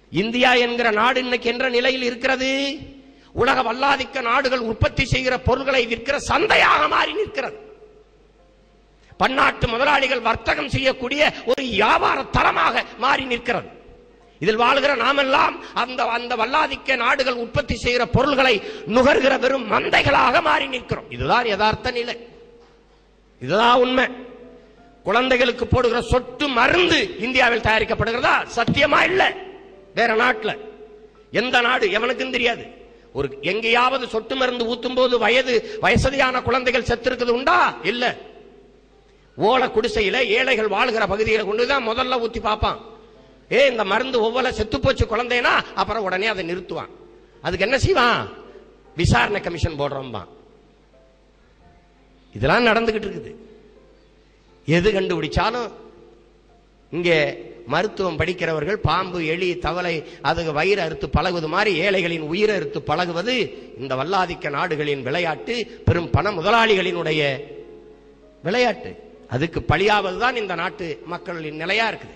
India என்கிற நாடு இன்னைக்கு என்ற நிலையில் இருக்கிறது உலக வல்லாதிக்க நாடுகள் உற்பத்தி செய்கிற பொருள்களை விற்கிற சந்தையாக மாறி நிற்கிறது பன்னாட்டு முதலாளிகள் வர்த்தகம் செய்யக்கூடிய ஒரு வியாபார தளமாக மாறி நிற்கிறது இதில் வாழ்கிற நாமெல்லாம் அந்த அந்த வல்லாதிக்க நாடுகள் உற்பத்தி செய்கிற பொருள்களை நுகர்கிற வெறும் மந்தைகளாக மாறி நிற்கிறோம் இதுதான் யதார்த்த நிலை இதுதான் உண்மை குழந்தைகளுக்கு போடுகிற சொட்டு மருந்து இந்தியாவில் தயாரிக்கப்படுகிறதா சத்தியமா இல்ல வேற நாட்டுல எந்த நாடு எவனுக்கும் தெரியாது ஒரு எங்கேயாவது சொட்டு மருந்து ஊத்தும் போது வயது வயசதியான குழந்தைகள் செத்து உண்டா இல்ல ஓலை குடிசையில ஏழைகள் வாழ்கிற பகுதியில கொண்டுதான் முதல்ல ஊத்தி பார்ப்பான் ஏ இந்த மருந்து ஒவ்வொரு செத்து போச்சு குழந்தைனா அப்புறம் உடனே அதை நிறுத்துவான் அதுக்கு என்ன செய்வான் விசாரணை கமிஷன் போடுறோம்பான் இதெல்லாம் நடந்துகிட்டு இருக்குது எது கண்டுபிடிச்சாலும் இங்கே மருத்துவம் படிக்கிறவர்கள் பாம்பு எலி தவளை அதுக்கு வயிறு அறுத்து பழகுவது மாதிரி ஏழைகளின் உயிரை அறுத்து பழகுவது இந்த வல்லாதிக்க நாடுகளின் விளையாட்டு பெரும் பண முதலாளிகளினுடைய விளையாட்டு அதுக்கு பழியாவது தான் இந்த நாட்டு மக்களின் நிலையா இருக்குது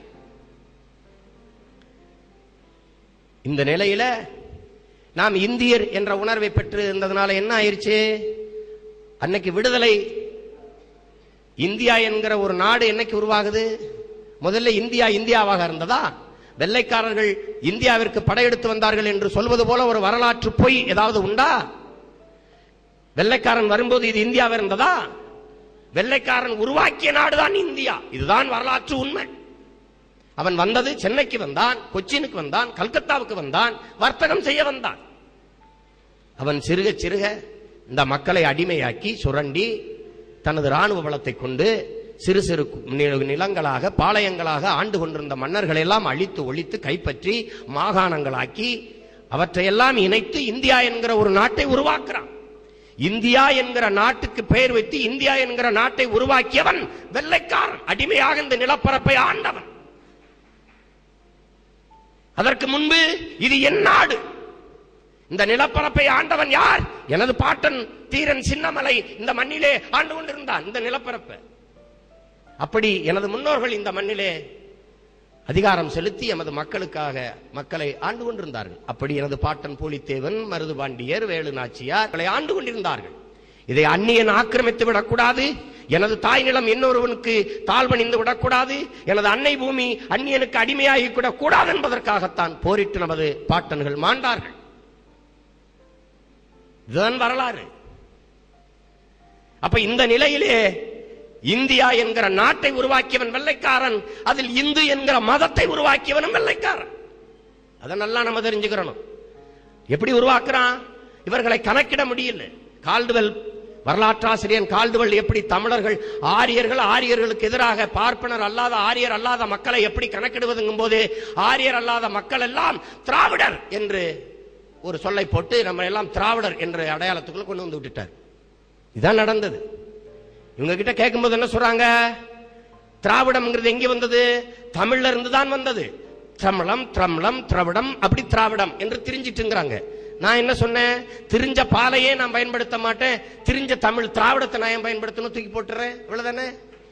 இந்த நிலையில நாம் இந்தியர் என்ற உணர்வை பெற்று இருந்ததுனால என்ன ஆயிருச்சு அன்னைக்கு விடுதலை இந்தியா என்கிற ஒரு நாடு என்னைக்கு உருவாகுது முதல்ல இந்தியா இந்தியாவாக இருந்ததா வெள்ளைக்காரர்கள் இந்தியாவிற்கு படையெடுத்து வந்தார்கள் என்று சொல்வது போல ஒரு வரலாற்று பொய் ஏதாவது உண்டா வெள்ளைக்காரன் வரும்போது இது இந்தியாவா இருந்ததா வெள்ளைக்காரன் உருவாக்கிய நாடுதான் இந்தியா இதுதான் வரலாற்று உண்மை அவன் வந்தது சென்னைக்கு வந்தான் கொச்சினுக்கு வந்தான் கல்கத்தாவுக்கு வந்தான் வர்த்தகம் செய்ய வந்தான் அவன் சிறுக சிறுக இந்த மக்களை அடிமையாக்கி சுரண்டி தனது ராணுவ பலத்தை கொண்டு சிறு சிறு நி- நிலங்களாக பாளையங்களாக ஆண்டு கொண்டிருந்த மன்னர்களை எல்லாம் அழித்து ஒழித்து கைப்பற்றி மாகாணங்களாக்கி அவற்றையெல்லாம் இணைத்து இந்தியா என்கிற ஒரு நாட்டை உருவாக்குறான் இந்தியா என்கிற நாட்டுக்கு பெயர் வைத்து இந்தியா என்கிற நாட்டை உருவாக்கியவன் வெள்ளைக்காரன் அடிமையாக இந்த நிலப்பரப்பை ஆண்டவன் அதற்கு முன்பு இது என் நாடு இந்த நிலப்பரப்பை ஆண்டவன் யார் எனது பாட்டன் தீரன் சின்னமலை இந்த மண்ணிலே ஆண்டு கொண்டிருந்தான் இந்த நிலப்பரப்பை அப்படி எனது முன்னோர்கள் இந்த மண்ணிலே அதிகாரம் செலுத்தி எமது மக்களுக்காக மக்களை ஆண்டு கொண்டிருந்தார்கள் அப்படி எனது பாட்டன் பூலித்தேவன் மருது பாண்டியர் வேலு நாச்சியார் இவர்களை ஆண்டு கொண்டிருந்தார்கள் இதை அந்நியன் ஆக்கிரமித்து விடக்கூடாது எனது தாய் நிலம் இன்னொருவனுக்கு தாழ்வணிந்து விடக்கூடாது எனது அன்னை பூமி அந்நியனுக்கு அடிமையாகி கூடாது என்பதற்காகத்தான் போரிட்டு நமது பாட்டன்கள் மாண்டார்கள் இதுதான் வரலாறு அப்ப இந்த நிலையிலே இந்தியா என்கிற நாட்டை உருவாக்கியவன் வெள்ளைக்காரன் அதில் இந்து என்கிற மதத்தை உருவாக்கியவனும் வெள்ளைக்காரன் அதை நல்லா நம்ம தெரிஞ்சுக்கிறணும் எப்படி உருவாக்குறான் இவர்களை கணக்கிட முடியல கால்டுவெல் வரலாற்றாசிரியன் கால்டுவெல் எப்படி தமிழர்கள் ஆரியர்கள் ஆரியர்களுக்கு எதிராக பார்ப்பனர் அல்லாத ஆரியர் அல்லாத மக்களை எப்படி கணக்கிடுவதுங்கும் போது ஆரியர் அல்லாத மக்கள் எல்லாம் திராவிடர் என்று ஒரு சொல்லை போட்டு நம்ம எல்லாம் திராவிடர் என்ற அடையாளத்துக்குள்ள கொண்டு வந்து விட்டுட்டார் இதான் நடந்தது இவங்க கிட்ட கேட்கும்போது என்ன சொல்றாங்க திராவிடம்ங்கிறது எங்க வந்தது தமிழ்ல இருந்து தான் வந்தது தமிழம் திரமிழம் திராவிடம் அப்படி திராவிடம் என்று திரிஞ்சிட்டுங்கிறாங்க நான் என்ன சொன்னேன் திரிஞ்ச பாலையே நான் பயன்படுத்த மாட்டேன் திரிஞ்ச தமிழ் திராவிடத்தை நான் ஏன் பயன்படுத்தணும் தூக்கி போட்டுறேன் இவ்வளவுதானே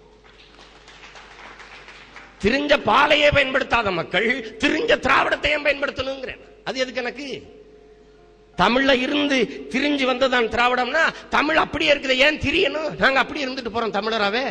திரிஞ்ச பாலையே பயன்படுத்தாத மக்கள் திரிஞ்ச திராவிடத்தை ஏன் பயன்படுத்தணுங்கிறேன் அது எதுக்கு எனக்கு தமிழ்ல இருந்து திரிஞ்சு வந்ததான் திராவிடம்னா தமிழ் அப்படியே இருக்குது ஏன் திரியணும் நாங்க அப்படி இருந்துட்டு போறோம் தமிழராவே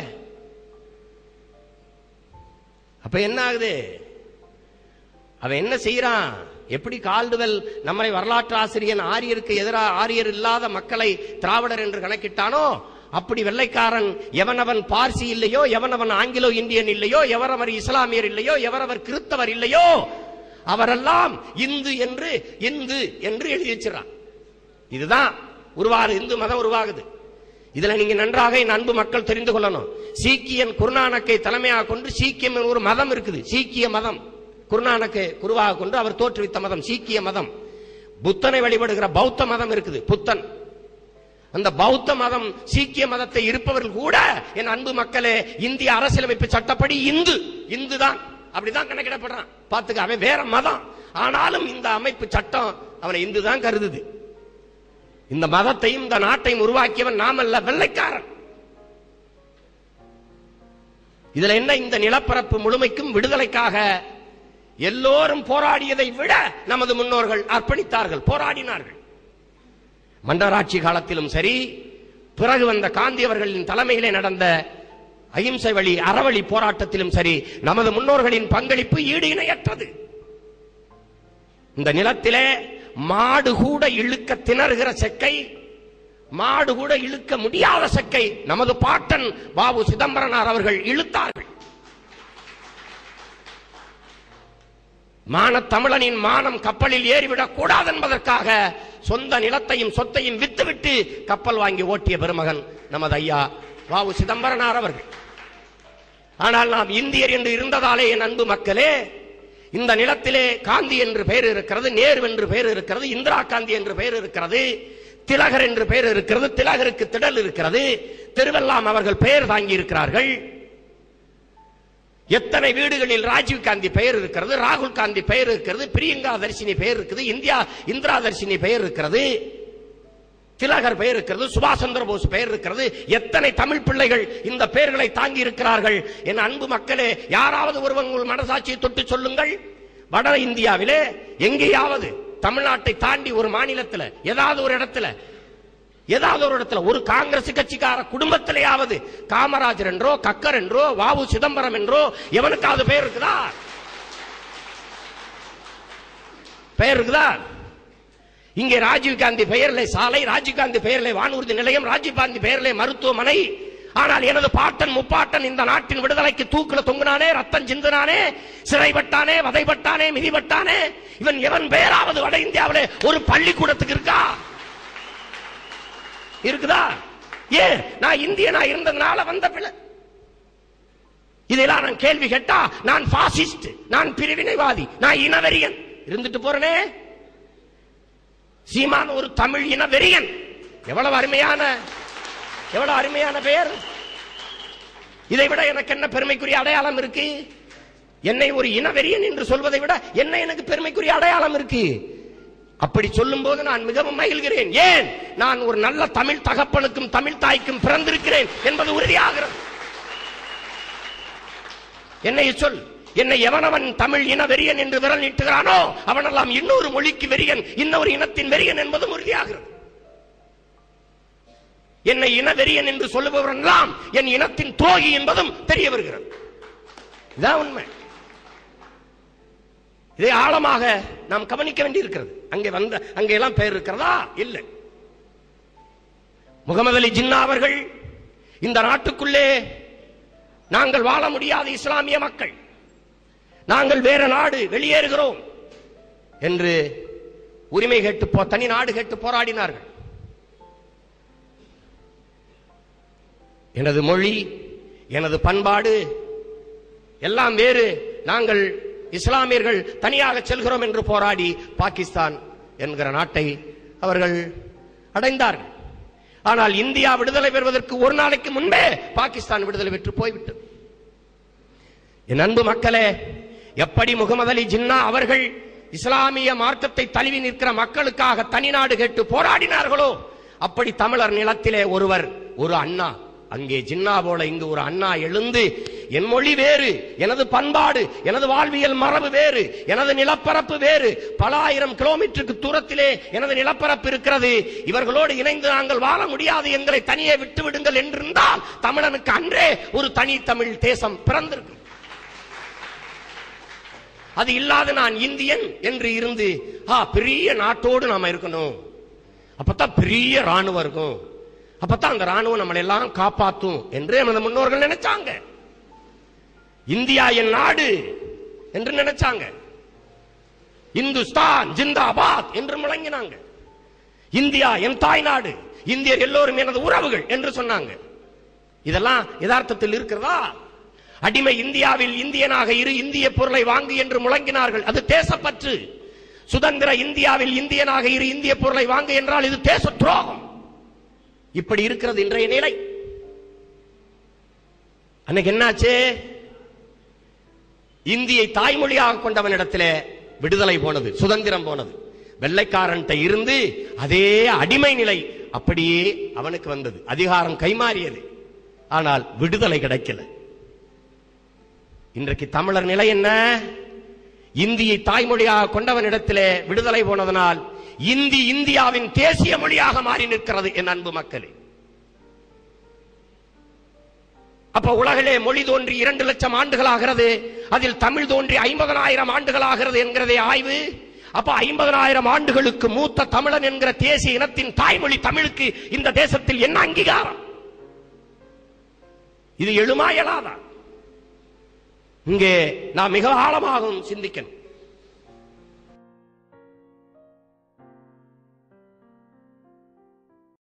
அப்ப என்ன ஆகுது அவன் என்ன செய்யறான் எப்படி கால்டுவெல் நம்மளை வரலாற்று ஆசிரியன் ஆரியருக்கு எதிராக ஆரியர் இல்லாத மக்களை திராவிடர் என்று கணக்கிட்டானோ அப்படி வெள்ளைக்காரன் எவனவன் பார்சி இல்லையோ எவனவன் ஆங்கிலோ இந்தியன் இல்லையோ எவரவர் இஸ்லாமியர் இல்லையோ எவரவர் கிறிஸ்தவர் இல்லையோ அவரெல்லாம் இந்து என்று இந்து என்று எழுதி வச்சிடறான் இதுதான் உருவாகுது இந்து மதம் உருவாகுது இதுல நீங்க நன்றாக என் அன்பு மக்கள் தெரிந்து கொள்ளணும் சீக்கியன் குருநானக்கை தலைமையாக கொண்டு சீக்கியம் என்ற ஒரு மதம் இருக்குது சீக்கிய மதம் குருநானக்கை குருவாக கொண்டு அவர் தோற்றுவித்த மதம் சீக்கிய மதம் புத்தனை வழிபடுகிற பௌத்த மதம் இருக்குது புத்தன் அந்த பௌத்த மதம் சீக்கிய மதத்தை இருப்பவர்கள் கூட என் அன்பு மக்களே இந்திய அரசியலமைப்பு சட்டப்படி இந்து இந்து தான் அப்படிதான் கணக்கிடப்படுறான் பாத்துக்க அவன் வேற மதம் ஆனாலும் இந்த அமைப்பு சட்டம் அவனை இந்து தான் கருதுது இந்த மதத்தையும் இந்த நாட்டையும் உருவாக்கியவன் நாமல்ல வெள்ளைக்காரன் இதுல என்ன இந்த நிலப்பரப்பு முழுமைக்கும் விடுதலைக்காக எல்லோரும் போராடியதை விட நமது முன்னோர்கள் அர்ப்பணித்தார்கள் போராடினார்கள் மன்னராட்சி காலத்திலும் சரி பிறகு வந்த காந்தி அவர்களின் தலைமையிலே நடந்த அகிம்சை வழி அறவழி போராட்டத்திலும் சரி நமது முன்னோர்களின் பங்களிப்பு ஈடு இணையற்றது இந்த நிலத்திலே மாடு கூட இழுக்க திணறுகிற செக்கை மாடு கூட இழுக்க முடியாத செக்கை நமது பாட்டன் பாபு சிதம்பரனார் அவர்கள் இழுத்தார்கள் மான தமிழனின் மானம் கப்பலில் ஏறிவிடக் கூடாது என்பதற்காக சொந்த நிலத்தையும் சொத்தையும் வித்துவிட்டு கப்பல் வாங்கி ஓட்டிய பெருமகன் நமது ஐயா வாவு சிதம்பரனார் அவர்கள் ஆனால் நாம் இந்தியர் என்று இருந்ததாலே என் அன்பு மக்களே இந்த நிலத்திலே காந்தி என்று பெயர் இருக்கிறது நேரு என்று பெயர் இருக்கிறது இந்திரா காந்தி என்று பெயர் இருக்கிறது திலகர் என்று பெயர் இருக்கிறது திலகருக்கு திடல் இருக்கிறது திருவெல்லாம் அவர்கள் பெயர் தாங்கி இருக்கிறார்கள் எத்தனை வீடுகளில் ராஜீவ் காந்தி பெயர் இருக்கிறது ராகுல் காந்தி பெயர் இருக்கிறது பிரியங்கா தர்ஷினி பெயர் இருக்குது இந்தியா இந்திரா தர்ஷினி பெயர் இருக்கிறது திலகர் பெயர் இருக்கிறது சுபாஷ் சந்திர போஸ் பெயர் இருக்கிறது எத்தனை தமிழ் பிள்ளைகள் இந்த பெயர்களை தாங்கி இருக்கிறார்கள் என் அன்பு மக்களே யாராவது ஒருவன் உங்கள் மனசாட்சியை தொட்டு சொல்லுங்கள் வட இந்தியாவிலே எங்கேயாவது தமிழ்நாட்டை தாண்டி ஒரு மாநிலத்தில் ஏதாவது ஒரு இடத்துல ஏதாவது ஒரு இடத்துல ஒரு காங்கிரஸ் கட்சிக்கார குடும்பத்திலேயாவது காமராஜர் என்றோ கக்கர் என்றோ வாவு சிதம்பரம் என்றோ எவனுக்காவது பெயர் இருக்குதா பெயர் இருக்குதா இங்கே ராஜீவ் காந்தி பெயரிலே சாலை ராஜீவ் காந்தி பெயரிலே வானூர்தி நிலையம் ராஜீவ் காந்தி பெயரிலே மருத்துவமனை ஆனால் எனது பாட்டன் முப்பாட்டன் இந்த நாட்டின் விடுதலைக்கு தூக்குல தொங்குனானே ரத்தம் சிந்தினானே சிறைப்பட்டானே வதைப்பட்டானே மிதிப்பட்டானே இவன் எவன் பெயராவது வட இந்தியாவிலே ஒரு பள்ளிக்கூடத்துக்கு இருக்கா இருக்குதா ஏன் நான் இந்தியனா இருந்ததுனால வந்த பிள்ளை இதெல்லாம் நான் கேள்வி கேட்டா நான் பாசிஸ்ட் நான் பிரிவினைவாதி நான் இனவெறியன் இருந்துட்டு போறனே சீமான் ஒரு தமிழ் இன வெறியன் எவ்வளவு அருமையான எவ்வளவு அருமையான பெயர் இதை விட எனக்கு என்ன பெருமைக்குரிய அடையாளம் இருக்கு என்னை ஒரு இனவெறியன் என்று சொல்வதை விட என்ன எனக்கு பெருமைக்குரிய அடையாளம் இருக்கு அப்படி சொல்லும் போது நான் மிகவும் மகிழ்கிறேன் ஏன் நான் ஒரு நல்ல தமிழ் தகப்பனுக்கும் தமிழ் தாய்க்கும் பிறந்திருக்கிறேன் என்பது உறுதியாகிறது என்னை சொல் என்னை எவனவன் தமிழ் இன வெறியன் என்று விரல் நீட்டுகிறானோ அவனெல்லாம் இன்னொரு மொழிக்கு வெறியன் இன்னொரு இனத்தின் வெறியன் என்பதும் உறுதியாகிறது என்னை இன வெறியன் என்று சொல்லுபவரெல்லாம் என் இனத்தின் துரோகி என்பதும் தெரிய வருகிறது இதான் உண்மை இதை ஆழமாக நாம் கவனிக்க வேண்டியிருக்கிறது அங்கே வந்த அங்கே எல்லாம் பெயர் இருக்கிறதா இல்லை முகமது அலி ஜின்னா அவர்கள் இந்த நாட்டுக்குள்ளே நாங்கள் வாழ முடியாத இஸ்லாமிய மக்கள் நாங்கள் வேற நாடு வெளியேறுகிறோம் என்று உரிமை கேட்டு போ தனி நாடு கேட்டு போராடினார்கள் எனது மொழி எனது பண்பாடு எல்லாம் வேறு நாங்கள் இஸ்லாமியர்கள் தனியாக செல்கிறோம் என்று போராடி பாகிஸ்தான் என்கிற நாட்டை அவர்கள் அடைந்தார்கள் ஆனால் இந்தியா விடுதலை பெறுவதற்கு ஒரு நாளைக்கு முன்பே பாகிஸ்தான் விடுதலை பெற்று போய்விட்டது என் அன்பு மக்களே எப்படி முகமது அலி ஜின்னா அவர்கள் இஸ்லாமிய மார்க்கத்தை தழுவி நிற்கிற மக்களுக்காக தனிநாடு கேட்டு போராடினார்களோ அப்படி தமிழர் நிலத்திலே ஒருவர் ஒரு அண்ணா அங்கே ஜின்னா போல இங்கு ஒரு அண்ணா எழுந்து என் மொழி வேறு எனது பண்பாடு எனது வாழ்வியல் மரபு வேறு எனது நிலப்பரப்பு வேறு பல ஆயிரம் கிலோமீட்டருக்கு தூரத்திலே எனது நிலப்பரப்பு இருக்கிறது இவர்களோடு இணைந்து நாங்கள் வாழ முடியாது எங்களை தனியே விட்டு விடுங்கள் என்றிருந்தால் தமிழனுக்கு அன்றே ஒரு தனி தமிழ் தேசம் பிறந்திருக்கும் அது இல்லாத நான் இந்தியன் என்று இருந்து ஆ பெரிய நாட்டோடு நாம இருக்கணும் அப்பதான் பெரிய ராணுவம் இருக்கும் அப்பதான் அந்த ராணுவம் நம்மளை எல்லாம் காப்பாத்தும் என்று நமது முன்னோர்கள் நினைச்சாங்க இந்தியா என் நாடு என்று நினைச்சாங்க இந்துஸ்தான் ஜிந்தாபாத் என்று முழங்கினாங்க இந்தியா என் தாய் நாடு இந்தியர் எல்லோரும் எனது உறவுகள் என்று சொன்னாங்க இதெல்லாம் யதார்த்தத்தில் இருக்கிறதா அடிமை இந்தியாவில் இந்தியனாக இரு இந்திய பொருளை வாங்கு என்று முழங்கினார்கள் அது தேசப்பற்று சுதந்திர இந்தியாவில் இந்தியனாக இரு இந்திய பொருளை வாங்கு என்றால் இது தேச துரோகம் இப்படி இருக்கிறது இன்றைய நிலை அன்னைக்கு என்னாச்சு இந்தியை தாய்மொழியாக கொண்டவனிடத்திலே விடுதலை போனது சுதந்திரம் போனது வெள்ளைக்காரன்ட்ட இருந்து அதே அடிமை நிலை அப்படியே அவனுக்கு வந்தது அதிகாரம் கைமாறியது ஆனால் விடுதலை கிடைக்கல இன்றைக்கு தமிழர் நிலை என்ன இந்தியை தாய்மொழியாக கொண்டவனிடத்திலே விடுதலை போனதனால் இந்தி இந்தியாவின் தேசிய மொழியாக மாறி நிற்கிறது என் அன்பு மக்களே அப்ப உலகிலே மொழி தோன்றி இரண்டு லட்சம் ஆண்டுகள் ஆகிறது அதில் தமிழ் தோன்றி ஐம்பதனாயிரம் ஆண்டுகள் ஆகிறது என்கிறதே ஆய்வு அப்ப ஐம்பதனாயிரம் ஆண்டுகளுக்கு மூத்த தமிழன் என்கிற தேசிய இனத்தின் தாய்மொழி தமிழுக்கு இந்த தேசத்தில் என்ன அங்கீகாரம் இது எழுமா எழாதா இங்கே நாம் மிக ஆழமாகவும் சிந்திக்கணும்